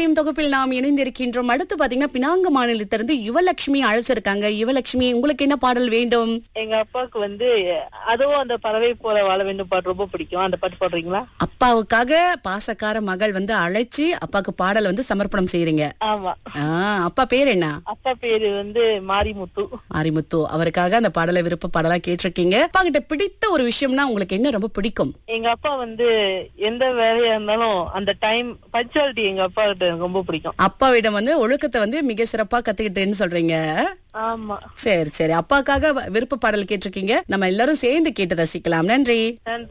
அதிசயம் தொகுப்பில் நாம் இணைந்திருக்கின்றோம் அடுத்து பாத்தீங்கன்னா பினாங்க மாநிலத்திலிருந்து யுவலட்சுமி அழைச்சிருக்காங்க யுவலட்சுமி உங்களுக்கு என்ன பாடல் வேண்டும் எங்க அப்பாவுக்கு வந்து அதுவும் அந்த பறவை போல வாழ வேண்டும் பாட்டு ரொம்ப பிடிக்கும் அந்த பாட்டு பாடுறீங்களா அப்பாவுக்காக பாசக்கார மகள் வந்து அழைச்சு அப்பாக்கு பாடல் வந்து சமர்ப்பணம் செய்றீங்க ஆமா ஆ, அப்பா பேர் என்ன அப்பா பேரு வந்து மாரிமுத்து ஆரிமுத்து அவருக்காக அந்த பாடலை விருப்ப பாடலா கேட்டிருக்கீங்க அப்பா கிட்ட பிடித்த ஒரு விஷயம்னா உங்களுக்கு என்ன ரொம்ப பிடிக்கும் எங்க அப்பா வந்து எந்த வேலையா இருந்தாலும் அந்த டைம் பஞ்சுவாலிட்டி எங்க அப்பா கிட்ட எனக்கு ரொம்ப பிடிக்கும் அப்பாவிடம் வந்து ஒழுக்கத்தை வந்து மிக சிறப்பா கத்துக்கிட்டேன்னு சொல்றீங்க ஆமா சரி சரி அப்பாக்காக விருப்ப பாடல் கேட்டிருக்கீங்க நம்ம எல்லாரும் சேர்ந்து கேட்டு ரசிக்கலாம் நன்றி நன்றி